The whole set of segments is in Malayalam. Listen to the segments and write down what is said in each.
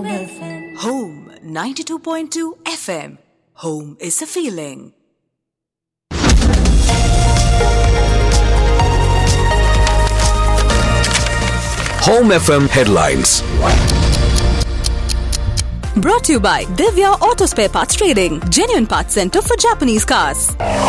Home FM. Home 92.2 FM. Home is a feeling. Home FM headlines. Brought to you by Divya Auto Spare Parts Trading, genuine parts center for Japanese cars.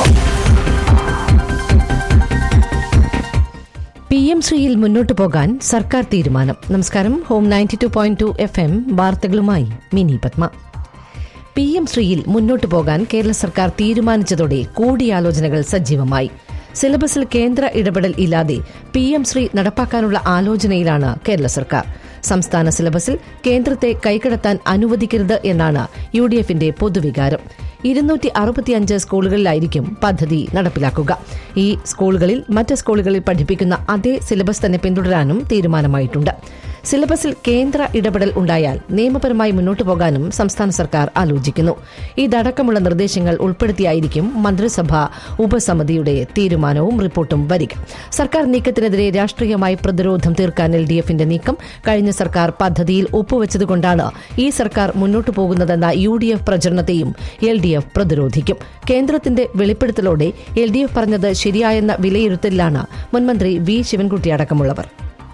P M ശ്രീയിൽ മുന്നോട്ടു പോകാൻ സർക്കാർ തീരുമാനം നമസ്കാരം home ninety two point two F M വാർത്തകളുമായി മിനി പത്മ പി എം ശ്രീയിൽ മുന്നോട്ടു പോകാൻ കേരള സർക്കാർ തീരുമാനിച്ചതോടെ കൂടിയാലോചനകൾ സജീവമായി സിലബസിൽ കേന്ദ്ര ഇടപെടൽ ഇല്ലാതെ പി എം ശ്രീ നടപ്പാക്കാനുള്ള ആലോചനയിലാണ് കേരള സർക്കാർ സംസ്ഥാന സിലബസിൽ കേന്ദ്രത്തെ കൈകടത്താൻ അനുവദിക്കരുത് എന്നാണ് യു ഡി എഫിന്റെ പൊതുവികാരം ഇരുന്നൂറ്റി അറുപത്തിയഞ്ച് സ്കൂളുകളിലായിരിക്കും പദ്ധതി നടപ്പിലാക്കുക ഈ സ്കൂളുകളിൽ മറ്റ് സ്കൂളുകളിൽ പഠിപ്പിക്കുന്ന അതേ സിലബസ് തന്നെ പിന്തുടരാനും തീരുമാനമായിട്ടുണ്ട് സിലബസിൽ കേന്ദ്ര ഇടപെടൽ ഉണ്ടായാൽ നിയമപരമായി മുന്നോട്ടു പോകാനും സംസ്ഥാന സർക്കാർ ആലോചിക്കുന്നു ഇതടക്കമുള്ള നിർദ്ദേശങ്ങൾ ഉൾപ്പെടുത്തിയായിരിക്കും മന്ത്രിസഭ ഉപസമിതിയുടെ തീരുമാനവും റിപ്പോർട്ടും വരിക സർക്കാർ നീക്കത്തിനെതിരെ രാഷ്ട്രീയമായി പ്രതിരോധം തീർക്കാൻ എൽ ഡി എഫിന്റെ നീക്കം കഴിഞ്ഞ സർക്കാർ പദ്ധതിയിൽ ഒപ്പുവെച്ചതുകൊണ്ടാണ് ഈ സർക്കാർ മുന്നോട്ടു പോകുന്നതെന്ന യു ഡി എഫ് പ്രചരണത്തെയും എൽ ഡി എഫ് പ്രതിരോധിക്കും കേന്ദ്രത്തിന്റെ വെളിപ്പെടുത്തലോടെ എൽ ഡി എഫ് പറഞ്ഞത് ശരിയായെന്ന വിലയിരുത്തലിലാണ് മുൻമന്ത്രി വി ശിവൻകുട്ടി അടക്കമുള്ളവർ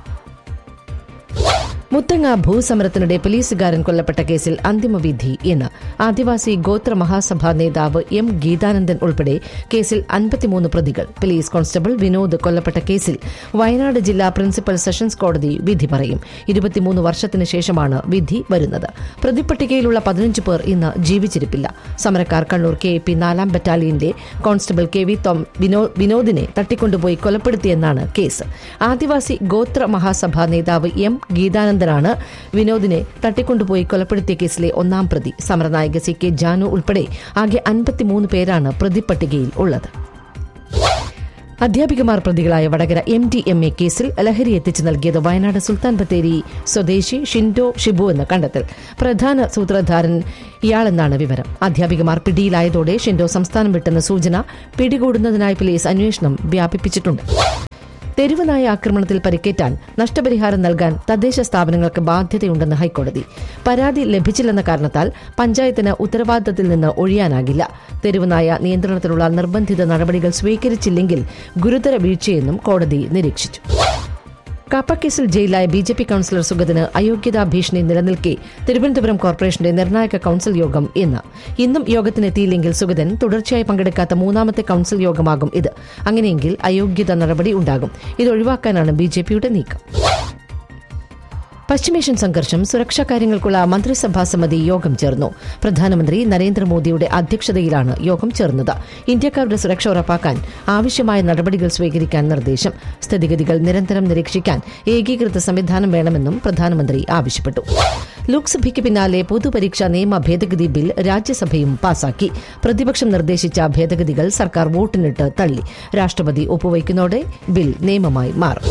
മുത്തങ്ങ ഭൂസമരത്തിനിടെ പോലീസുകാരൻ കൊല്ലപ്പെട്ട കേസിൽ അന്തിമവിധി ഇന്ന് ആദിവാസി ഗോത്ര മഹാസഭാ നേതാവ് എം ഗീതാനന്ദൻ ഉൾപ്പെടെ കേസിൽ അൻപത്തിമൂന്ന് പ്രതികൾ പോലീസ് കോൺസ്റ്റബിൾ വിനോദ് കൊല്ലപ്പെട്ട കേസിൽ വയനാട് ജില്ലാ പ്രിൻസിപ്പൽ സെഷൻസ് കോടതി വിധി പറയും ഇരുപത്തിമൂന്ന് വർഷത്തിന് ശേഷമാണ് വിധി വരുന്നത് പ്രതിപട്ടികയിലുള്ള പതിനഞ്ച് പേർ ഇന്ന് ജീവിച്ചിരിപ്പില്ല സമരക്കാർ കണ്ണൂർ കെ പി നാലാം ബറ്റാലിയന്റെ കോൺസ്റ്റബിൾ കെ വി തോം വിനോ- വിനോദിനെ തട്ടിക്കൊണ്ടുപോയി കൊലപ്പെടുത്തിയെന്നാണ് കേസ് ആദിവാസി ഗോത്ര മഹാസഭാ നേതാവ് എം ഗീതാനന്ദനാണ് വിനോദിനെ തട്ടിക്കൊണ്ടുപോയി കൊലപ്പെടുത്തിയ കേസിലെ ഒന്നാം പ്രതി സമരനായക സി കെ ജാനു ഉൾപ്പെടെ ആകെ അൻപത്തിമൂന്ന് പേരാണ് പ്രതിപ്പട്ടികയിൽ ഉള്ളത് അധ്യാപികമാർ പ്രതികളായ Vadakara M D M A കേസിൽ ലഹരി എത്തിച്ചു നൽകിയത് വയനാട് സുൽത്താൻ ബത്തേരി സ്വദേശി ഷിൻഡോ ഷിബു എന്ന കണ്ടെത്തൽ പ്രധാന സൂത്രധാരൻ ഇയാളെന്നാണ് വിവരം അധ്യാപികമാർ പിടിയിലായതോടെ ഷിൻഡോ സംസ്ഥാനം വിട്ടെന്ന സൂചന പിടികൂടുന്നതിനായി പോലീസ് അന്വേഷണം വ്യാപിപ്പിച്ചിട്ടുണ്ട് തെരുവുനായ ആക്രമണത്തിൽ പരിക്കേറ്റാൽ നഷ്ടപരിഹാരം നൽകാൻ തദ്ദേശ സ്ഥാപനങ്ങൾക്ക് ബാധ്യതയുണ്ടെന്ന് ഹൈക്കോടതി പരാതി ലഭിച്ചില്ലെന്ന കാരണത്താൽ പഞ്ചായത്തിന് ഉത്തരവാദിത്തത്തിൽ നിന്ന് ഒഴിയാനാകില്ല തെരുവുനായ നിയന്ത്രണത്തിലുള്ള നിർബന്ധിത നടപടികൾ സ്വീകരിച്ചില്ലെങ്കിൽ ഗുരുതര വീഴ്ചയെന്നും കോടതി നിരീക്ഷിച്ചു കാപ്പക്കേസിൽ ജയിലായ ബി ജെ പി കൌൺസിലർ സുഗതിന് അയോഗ്യതാ ഭീഷണി നിലനിൽക്കെ തിരുവനന്തപുരം കോർപ്പറേഷന്റെ നിർണായക കൌൺസിൽ യോഗം ഇന്ന് ഇന്നും യോഗത്തിനെത്തിയില്ലെങ്കിൽ സുഗതൻ തുടർച്ചയായി പങ്കെടുക്കാത്ത മൂന്നാമത്തെ കൌൺസിൽ യോഗമാകും ഇത് അങ്ങനെയെങ്കിൽ അയോഗ്യത നടപടി ഉണ്ടാകും ഇത് ഒഴിവാക്കാനാണ് ബി ജെ പിയുടെ നീക്കം പശ്ചിമേഷ്യൻ സംഘർഷം സുരക്ഷാ കാര്യങ്ങൾക്കുള്ള മന്ത്രിസഭാ സമിതി യോഗം ചേർന്നു പ്രധാനമന്ത്രി നരേന്ദ്രമോദിയുടെ അധ്യക്ഷതയിലാണ് യോഗം ചേർന്നത് ഇന്ത്യക്കാരുടെ സുരക്ഷ ഉറപ്പാക്കാൻ ആവശ്യമായ നടപടികൾ സ്വീകരിക്കാൻ നിർദ്ദേശം സ്ഥിതിഗതികൾ നിരന്തരം നിരീക്ഷിക്കാൻ ഏകീകൃത സംവിധാനം വേണമെന്നും പ്രധാനമന്ത്രി ആവശ്യപ്പെട്ടു ലോക്സഭയ്ക്ക് പിന്നാലെ പൊതുപരീക്ഷാ നിയമ ഭേദഗതി ബിൽ രാജ്യസഭയും പാസാക്കി പ്രതിപക്ഷം നിർദ്ദേശിച്ച ഭേദഗതികൾ സർക്കാർ വോട്ടിനിട്ട് തള്ളി രാഷ്ട്രപതി ഒപ്പുവയ്ക്കുന്നതോടെ ബിൽ നിയമമായി മാറും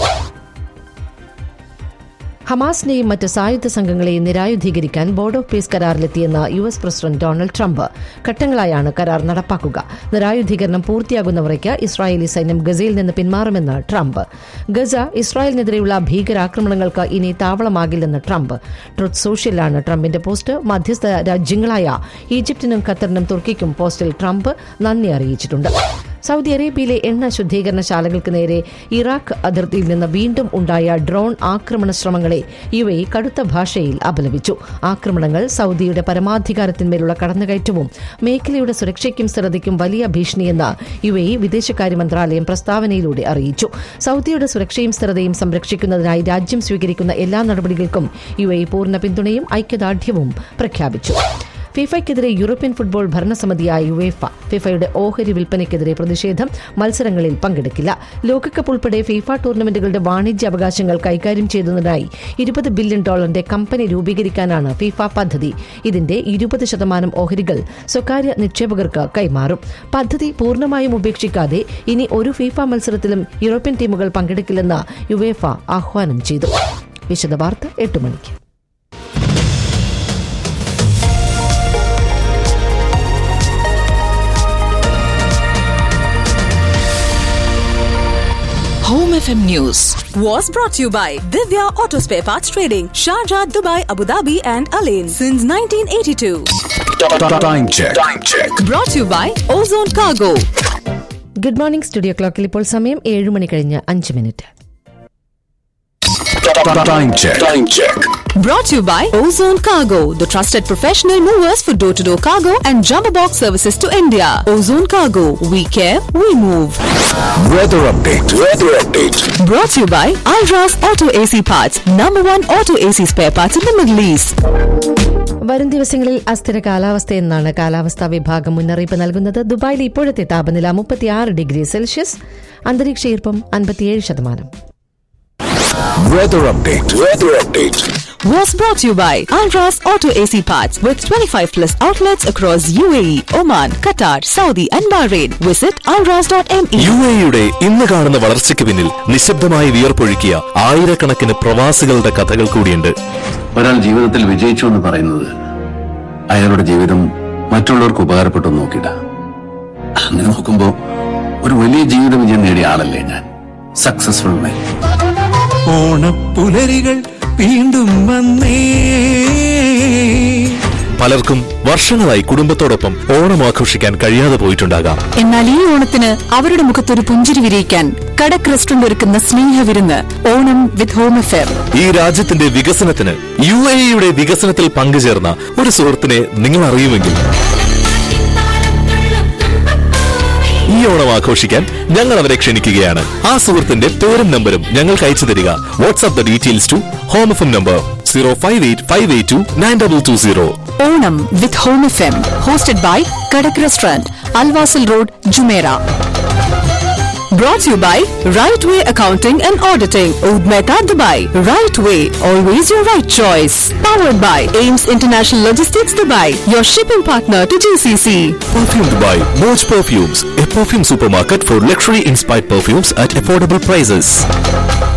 ഹമാസിനെയും മറ്റ് സായുധ സംഘങ്ങളെയും നിരായുധീകരിക്കാൻ ബോർഡ് ഓഫ് പീസ് കരാറിലെത്തിയെന്ന U S president Donald Trump ഘട്ടങ്ങളായാണ് കരാർ നടപ്പാക്കുക നിരായുധീകരണം പൂർത്തിയാകുന്നവരയ്ക്ക് ഇസ്രായേലി സൈന്യം ഗസയിൽ നിന്ന് പിന്മാറുമെന്ന് ട്രംപ് ഗസ ഇസ്രായേലിനെതിരെയുള്ള ഭീകരാക്രമണങ്ങൾക്ക് ഇനി താവളമാകില്ലെന്ന് ട്രംപ് ട്രുത്ത് സോഷ്യലിലാണ് ട്രംപിന്റെ പോസ്റ്റ് മധ്യസ്ഥ രാജ്യങ്ങളായ ഈജിപ്തിനും ഖത്തറിനും തുർക്കിക്കും പോസ്റ്റിൽ ട്രംപ് നന്ദി അറിയിച്ചിട്ടുണ്ട് സൗദി അറേബ്യയിലെ എണ്ണ ശുദ്ധീകരണശാലകൾക്ക് നേരെ ഇറാഖ് അതിർത്തിയിൽ നിന്ന് വീണ്ടും ഉണ്ടായ ഡ്രോൺ ആക്രമണ ശ്രമങ്ങളെ യു എ കടുത്ത ഭാഷയിൽ അപലപിച്ചു ആക്രമണങ്ങൾ സൗദിയുടെ പരമാധികാരത്തിന്മേലുള്ള കടന്നുകയറ്റവും മേഖലയുടെ സുരക്ഷയ്ക്കും സ്ഥിരതയ്ക്കും വലിയ ഭീഷണിയെന്ന് യു എ വിദേശകാര്യ മന്ത്രാലയം പ്രസ്താവനയിലൂടെ അറിയിച്ചു സൗദിയുടെ സുരക്ഷയും സ്ഥിരതയും സംരക്ഷിക്കുന്നതിനായി രാജ്യം സ്വീകരിക്കുന്ന എല്ലാ നടപടികൾക്കും യു എ പൂർണ്ണ പിന്തുണയും ഐക്യദാർഢ്യവും പ്രഖ്യാപിച്ചു ഫിഫയ്ക്കെതിരെ യൂറോപ്യൻ ഫുട്ബോൾ ഭരണസമിതിയായ യുവേഫ ഫിഫയുടെ ഓഹരി വിൽപ്പനയ്ക്കെതിരെ പ്രതിഷേധം മത്സരങ്ങളിൽ പങ്കെടുക്കില്ല ലോകകപ്പ് ഉൾപ്പെടെ ഫിഫ ടൂർണമെന്റുകളുടെ വാണിജ്യ അവകാശങ്ങൾ കൈകാര്യം ചെയ്യുന്നതിനായി ഇരുപത് ബില്യൺ ഡോളറിന്റെ കമ്പനി രൂപീകരിക്കാനാണ് ഫിഫ പദ്ധതി ഇതിന്റെ ഇരുപത് ശതമാനം ഓഹരികൾ സ്വകാര്യ നിക്ഷേപകർക്ക് കൈമാറും പദ്ധതി പൂർണ്ണമായും ഉപേക്ഷിക്കാതെ ഇനി ഒരു ഫിഫ മത്സരത്തിലും യൂറോപ്യൻ ടീമുകൾ പങ്കെടുക്കില്ലെന്ന് യുവേഫ ആഹ്വാനം ചെയ്തു വിശദവാർത്ത എട്ട് മണിക്ക് Home FM News. Was brought to you by Divya Auto Spare Parts Trading, Sharjah, Dubai, Abu Dhabi, and Alain since 1982. Time check. Time check. Brought to you by Ozone Cargo. Good morning studio ക്ലോക്കിൽ ഇപ്പോൾ സമയം ഏഴ് മണി കഴിഞ്ഞ് അഞ്ച് minute Time check. Time check. Brought to you by Ozone Cargo, the trusted professional movers for door to door cargo and jumbo box services to India. Ozone Cargo, we care, we move. Weather update. Weather update. Brought to you by Alras Auto AC Parts, number one auto AC spare parts in the Middle East. വരും ദിവസങ്ങളിൽ അസ്ഥിര കാലാവസ്ഥയെന്നാണ് കാലാവസ്ഥാ വിഭാഗം മുന്നറിയിപ്പ് നൽകുന്നത് ദുബായിലെ ഇപ്പോഴത്തെ താപനില മുപ്പത്തിയാറ് ഡിഗ്രി സെൽഷ്യസ് അന്തരീക്ഷ ഈർപ്പം അൻപത്തിയേഴ് ശതമാനം Weather update. Weather update. Was brought to you by Alras Auto AC Parts with 25 plus outlets across UAE, Oman, Qatar, Saudi, and Bahrain. Visit alras.me. U എയുടെ ഇന്ന് കാണുന്ന വളർച്ചയ്ക്ക് പിന്നിൽ നിശബ്ദമായി വിയർപ്പൊഴുക്കിയ ആയിരക്കണക്കിന് പ്രവാസികളുടെ കഥകൾ കൂടിയുണ്ട് ഒരാൾ ജീവിതത്തിൽ വിജയിച്ചു എന്ന് പറയുന്നത് അയാളുടെ ജീവിതം മറ്റുള്ളവർക്ക് ഉപകാരപ്പെട്ടു എന്ന് നോക്കിയിട്ട അങ്ങനെ നോക്കുമ്പോ ഒരു വലിയ ജീവിത വിജയം നേടിയ ആളല്ലേ ഞാൻ സക്സസ്ഫുൾ മാൻ ഓണപ്പുലരികൾ വീണ്ടും വന്നേ പലർക്കും വർഷങ്ങളായി കുടുംബത്തോടൊപ്പം ഓണം ആഘോഷിക്കാൻ കഴിയാതെ പോയിട്ടുണ്ടാകാം എന്നാൽ ഈ ഓണത്തിന് അവരുടെ മുഖത്തൊരു പുഞ്ചിരി വിരിയിക്കാൻ കടക് റെസ്റ്റോറന്റ് ഒരുക്കുന്ന സ്നേഹവിരുന്ന് ഓണം വിത്ത് ഹോം അഫെയർ ഈ രാജ്യത്തിന്റെ വികസനത്തിന് യു എയുടെ വികസനത്തിൽ പങ്കുചേർന്ന ഒരു സുഹൃത്തിനെ നിങ്ങൾ അറിയുമെങ്കിൽ ഈ ഓണം ആഘോഷിക്കാൻ ഞങ്ങൾ അവരെ ക്ഷണിക്കുകയാണ് ആ സുഹൃത്തിന്റെ പേരും നമ്പരും ഞങ്ങൾക്ക് അയച്ചു തരിക WhatsApp the details to home F number zero five eight five eight two nine double two zero Onam with home F M hosted by Kadak restaurant Al Wasl road Jumeirah Brought to you by Right Way Accounting and Auditing, Oud Mehta, Dubai. Right Way, always your right choice. Powered by Ames International Logistics, Dubai, your shipping partner to GCC. Perfume Dubai, Moj Perfumes, a perfume supermarket for luxury inspired perfumes at affordable prices.